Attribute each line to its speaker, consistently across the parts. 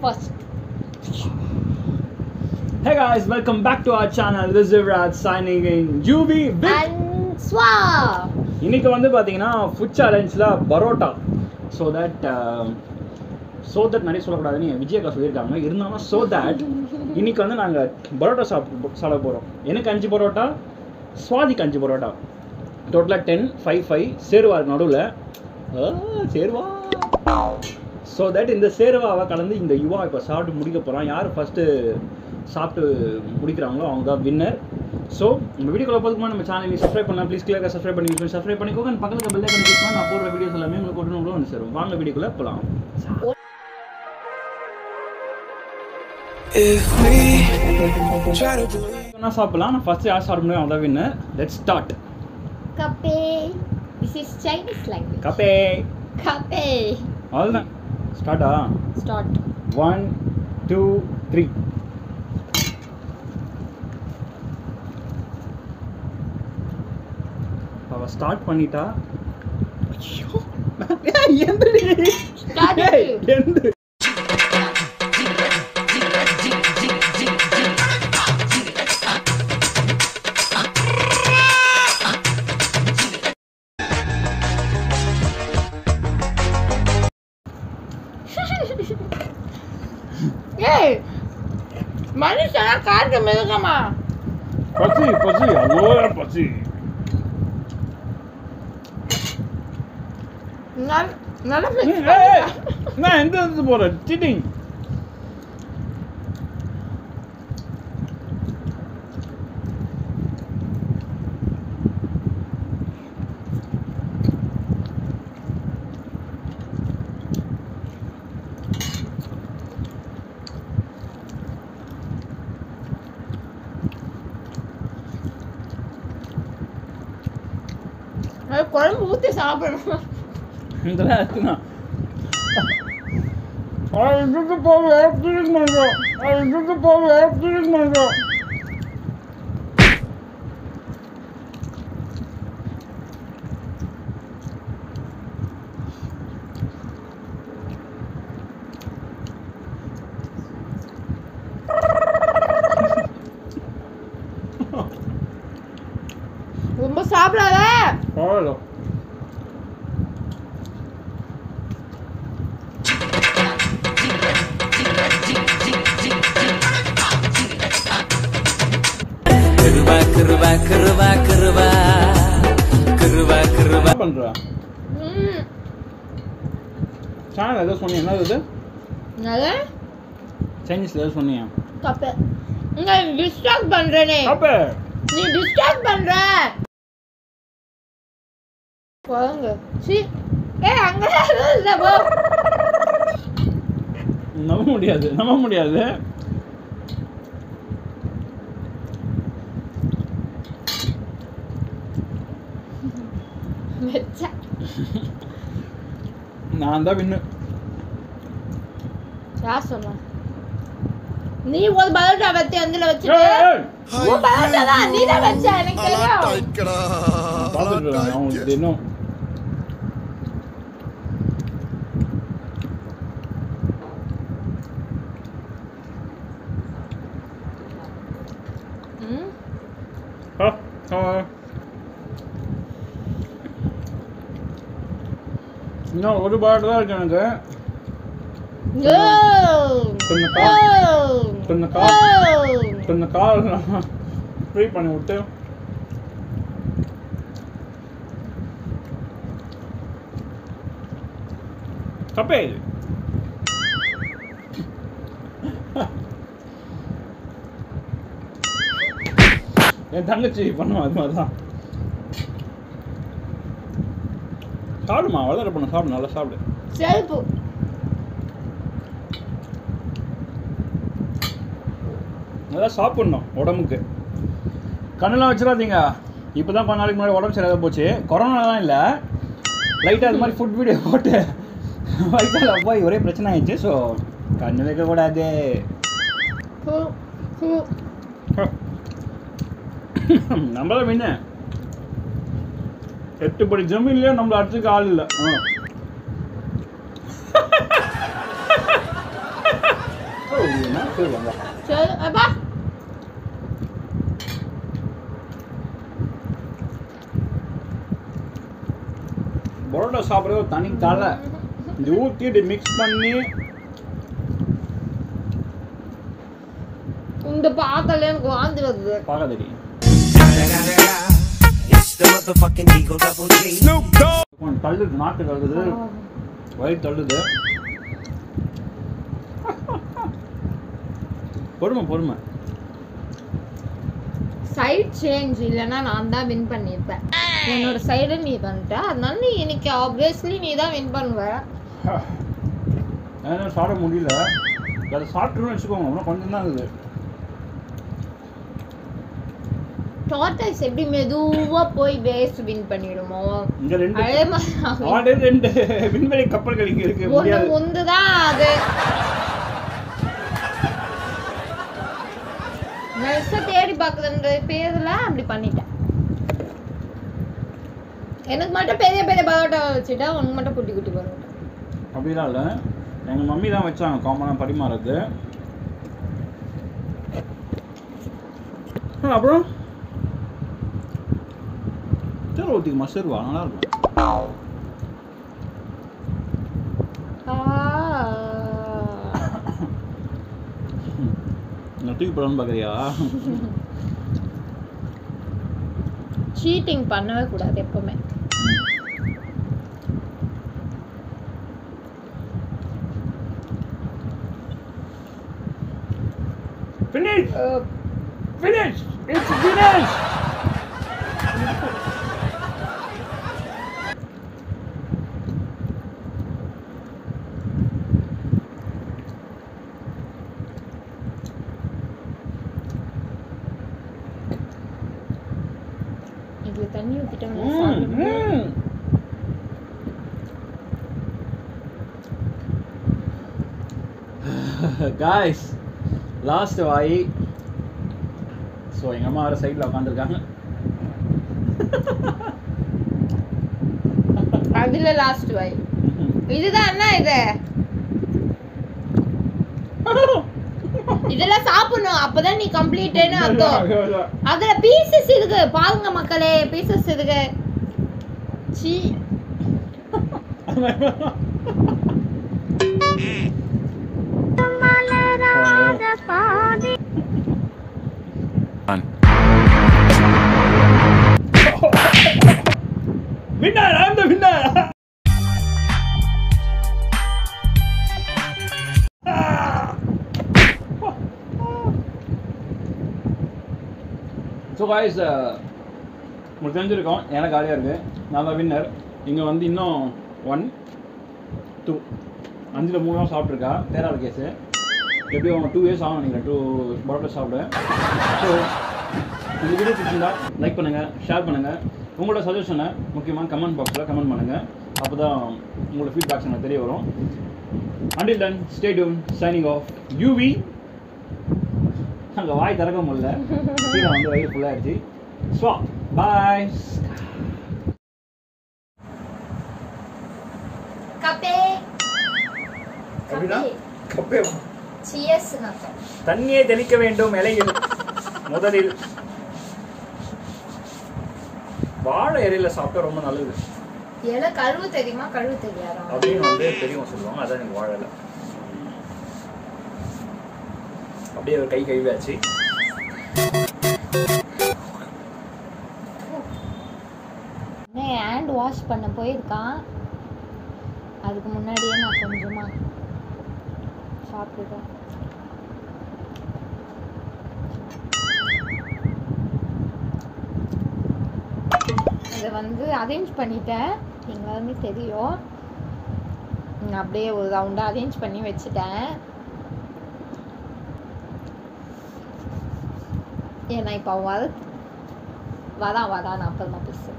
Speaker 1: First
Speaker 2: Hey guys, welcome back to our channel. This is Raj signing in UV with
Speaker 1: and ஸ்வா
Speaker 2: இன்னைக்கு வந்து பார்த்தீங்கன்னா food சேலஞ்சில் parotta so that so that நிறைய சொல்லக்கூடாதுன்னு விஜயக்கா சொல்லியிருக்காங்க இருந்தாலும் ஸோ தட் இன்னைக்கு வந்து நாங்கள் பரோட்டா சாப்பிட்டு சாப்பிட போகிறோம் எனக்கு அஞ்சு பரோட்டா சுவாதிக்கு அஞ்சு பரோட்டா டோட்டலாக டென் ஃபைவ் ஃபைவ் சேருவா நடுவில் சேருவா ஸோ தட் இந்த சேருவாவை கலந்து இந்த யுவா இப்போ சாப்பிட்டு முடிக்க போகிறான் யார் ஃபஸ்ட்டு சாப்பிட்டு முடிக்கிறாங்களோ அவங்க தான் வின்னர் ஸோ நம்ம வீடியோக்குள்ள போதுமா நம்ம சேனலை சப்ஸ்கிரைப் பண்ணலாம் ப்ளீஸ் கிளியராக சப்ஸ்கிரைப் பண்ணி யூஸ் சப்ஸ்கிரைப் பண்ணிக்கோங்க and பக்கத்துல பெல் ஐக்கன் கிளிக் பண்ணி நான் போடுற வீடியோஸ் எல்லாமே உங்களுக்கு உடனே வந்து சேரும் வாங்க வீடியோக்குள்ள போகலாம்
Speaker 3: If we try to believe
Speaker 2: என்ன சாப்பிடலாம் நான் ஃபஸ்ட்டு யார் சாப்பிட முடியும் அதான் வின்னர் லெட் ஸ்டார்ட்
Speaker 1: கப்பே திஸ் இஸ் சைனீஸ் லாங்குவேஜ்
Speaker 2: கப்பே
Speaker 1: கப்பே
Speaker 2: அவ்வளோதான் ஸ்டார்ட்டா
Speaker 1: ஸ்டார்ட்
Speaker 2: ஒன் டூ த்ரீ அவ ஸ்டார்ட் பண்ணிட்டா ஐயோ ஏய், எந்திரி.
Speaker 1: Start
Speaker 2: ஏய்,
Speaker 1: it.
Speaker 2: எந்திரி.
Speaker 1: ஏய் மனுஷனா கார்க்கு மிருகமா
Speaker 2: பசி பசி அதோ பசி
Speaker 1: நல்- நல்லா
Speaker 2: ஏய்,
Speaker 1: mix
Speaker 2: ஏய்,
Speaker 1: பண்ணிட்டா.
Speaker 2: நான் எந்த இடத்துக்கு போறேன் சீட்டிங்
Speaker 1: அது குழம்பு ஊத்தி சாப்பிடணும்
Speaker 2: இதெல்லாம் இருக்குண்ணா அதுக்கு போக திரும்ப மாட்டோம் அதுக்கு போக திரும்ப மாட்டோம்
Speaker 1: ரொம்ப சாப்பிடாத
Speaker 2: பரவாயில்ல
Speaker 3: கிருபா கிருபா கிருபா கிருபா கிருபா கிருபா
Speaker 2: என்ன பண்ற
Speaker 1: ம்
Speaker 2: சேனல் ஏதோ சொன்னீங்க என்ன இது
Speaker 1: நல்லா
Speaker 2: சைனீஸ்ல ஏதோ சொன்னீங்க
Speaker 1: கப்பே இங்க டிஸ்ட்ராக்ட் பண்றேனே
Speaker 2: அப்ப
Speaker 1: நீ டிஸ்ட்ராக்ட் பண்ற குழம்பு சி ஏய் அங்க இல்ல போ
Speaker 2: நம்ப முடியாது நம்ப முடியாது
Speaker 1: வெச்சா
Speaker 2: நான் தான் வின்னு
Speaker 1: யார் சொன்னா நீ ஒரு பரோட்டா வச்சு அதுல வச்சுட்டு
Speaker 2: ஏய்,
Speaker 1: உன் பரோட்டா தான் நீ தான் வச்ச எனக்கு தெரியும்
Speaker 2: பார்த்துட்டு இருக்கேன், அவங்களுக்கு தெரியும்
Speaker 1: ம்
Speaker 2: ஆ, ஆ. இன்னும் ஒரு பாட்டு தான் இருக்கு எனக்கு
Speaker 1: ஓ
Speaker 2: கொஞ்சம்
Speaker 1: ஓ
Speaker 2: கா- கொஞ்சம் கா-
Speaker 1: ஓ
Speaker 2: கொஞ்சம் கால் ஃப்ரீ பண்ணி விட்டு கப்பே இது என் தங்கச்சி பண்ணும் அது மாதிரி தான் சாப்பிடுமா வளர பண்ண சாப்பிடு நல்லா சாப்பிடு
Speaker 1: செருப்பு
Speaker 2: நல்லா சாப்பிடணும் உடம்புக்கு கண்ணெல்லாம் வச்சிடாதீங்க இப்போ தான் கொஞ்ச நாளைக்கு முன்னாடி உடம்பு சரியாக போச்சு கொரோனாலாம் இல்லை லைட்டாக அது மாதிரி ஃபுட் வீடியோ போட்டு வயிற்றால போய் ஒரே பிரச்சனை ஆயிடுச்சு ஸோ கண்ணு வைக்கக்கூடாது
Speaker 1: பூ பூ
Speaker 2: நம்மள மீன் எட்டு படி ஜமீன்லயே நம்மள அடிச்சுக்க ஆள் இல்லை சரி வாங்க
Speaker 1: சரி அப்பா
Speaker 2: பரோட்டா சாப்பிட்றது ஒரு தனி தலை இது ஊற்றிட்டு மிக்ஸ் பண்ணி
Speaker 1: இந்த பார்க்கல எனக்கு வாந்தி வருது
Speaker 2: பார்க்க தெரியும்
Speaker 3: It's the motherfucking Eagle Double G. Snoop Dogg.
Speaker 2: கொஞ்சம் தள்ளுது நாட்டு தள்ளுது வயிறு தள்ளுது பொறுமை பொறுமை
Speaker 1: சைட் சேஞ்ச் இல்லைன்னா நான் தான் வின் பண்ணியிருப்பேன் என்னோட சைடு நீ பண்ணிட்ட அதனால நீ இன்னைக்கு ஆப்வியஸ்லி நீ தான் வின் பண்ணுவ
Speaker 2: என்னால் சாப்பிட முடியல அதை சாப்பிட்டுருன்னு வச்சுக்கோங்க இன்னும் கொஞ்சம் தான் இருக்குது
Speaker 1: டார்டைஸ் எப்படி மெதுவா போய் பேஸ் வின் பண்ணிடுமோ
Speaker 2: இங்க ரெண்டு
Speaker 1: அதே மாதிரி நான் win
Speaker 2: ஆல்ரெடி ரெண்டு விண்வெளி கப்பல்கள் இங்க இருக்கு
Speaker 1: ஒண்ணு
Speaker 2: முடியாது
Speaker 1: முந்துதான் அது நெக்ஸ்ட் தேடி பார்க்குதுன்ற பேர்ல அப்படி பண்ணிட்டேன் எனக்கு மட்டும் பெரிய பெரிய பரோட்டா வச்சுட்டா உனக்கு மட்டும் குட்டி குட்டி பரோட்டா
Speaker 2: அப்படிலாம் இல்லை எங்கள் மம்மி தான் வச்சாங்க காமனாக பரிமாறது ஆ, அப்புறம் சரி ஊற்றிக்கு மஸ்டர்வா நல்லா இருக்கும் நான் தூக்கி போடணும்னு பார்க்குறியா
Speaker 1: சீட்டிங் பண்ணவே கூடாது எப்பவுமே
Speaker 2: ஃபினிஷ் ஃபினிஷ் இட்ஸ் ஃபினிஷ்
Speaker 1: இதுல தண்ணி ஊத்திட்டோம்
Speaker 2: ம் ம் காய்ஸ் லாஸ்ட் வாய் ஸோ எங்கள் அம்மா வேறு சைடில் உட்காந்துருக்காங்க
Speaker 1: அதுல லாஸ்ட் வை இதுதான் என்ன இது இதெல்லாம் சாப்பிடணும் அப்பதான் நீ கம்ப்ளீட்னு அர்த்தம் அதுல பீசஸ் இருக்கு பாருங்க மக்களே பீசஸ் இருக்கு see
Speaker 2: winner i'm the winner so guys உங்களுக்கு தெரிஞ்சிருக்கோம் எனக்கு காலியாக இருக்குது நான் தான் வின்னர் இங்கே வந்து இன்னும் ஒன் டூ அஞ்சில் மூணு நாள் சாப்பிட்ருக்கா தேராள் கேஸு எப்படியும் டூ இயர்ஸ் ஆகும் நினைக்கிறேன் டூ பரோட்டா சாப்பிட ஸோ இந்த வீடியோ பிடிச்சிருந்தா லைக் பண்ணுங்கள் ஷேர் பண்ணுங்கள் உங்களோட சஜஷனை முக்கியமாக கமெண்ட் பாக்ஸில் கமெண்ட் பண்ணுங்கள் அப்போ தான் உங்களோட ஃபீட்பேக்ஸ் எனக்கு தெரிய வரும் until then stadium signing off UV அங்கே வாய் திறக்க முடியல கீழே வந்து வயிறு ஃபுல்லாகிடுச்சு ஸோ பாய்
Speaker 1: கப்பே
Speaker 2: அப்படின்னா? கப்பே
Speaker 1: சியர்ஸ்
Speaker 2: தண்ணியை தெளிக்க வேண்டும் இலையில் முதலில் வாழை இலையில சாப்பிட்டா ரொம்ப நல்லது
Speaker 1: இலை கழுவு தெரியுமா கழுவு தெரியாதா
Speaker 2: அப்படின்னு வந்து பெரியவங்க சொல்லுவாங்க அதான் எனக்கு வாழை இலை அப்படியே ஒரு கை கழுவியாச்சு
Speaker 1: ஹேண்ட் வாஷ் பண்ண போயிருக்கான் அதுக்கு முன்னாடியே நான் கொஞ்சமா சாப்பிட்டுட்டேன் இதை வந்து அரேஞ்ச் பண்ணிட்டேன் எல்லாருமே தெரியும் நான் அப்படியே ஒரு ரவுண்டாக அரேஞ்ச் பண்ணி வச்சுட்டேன் ஏன்னா இப்போ அவன் வர வரான் வரான் நான் அப்புறமா பேசுகிறேன்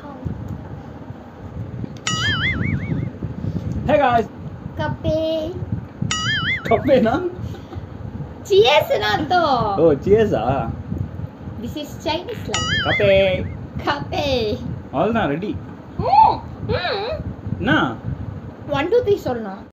Speaker 2: ஹே காய்ஸ்
Speaker 1: கப்பே
Speaker 2: கப்பேனா
Speaker 1: சியர்ஸ் அர்த்தம்
Speaker 2: ஓ சியர்ஸா
Speaker 1: திஸ் இஸ் சைனீஸ் லைக்
Speaker 2: கப்பே
Speaker 1: கப்பே
Speaker 2: அவ்வளோதான் ரெடி
Speaker 1: ம் ம்
Speaker 2: என்ன
Speaker 1: ஒன் டூ த்ரீ சொல்லணும்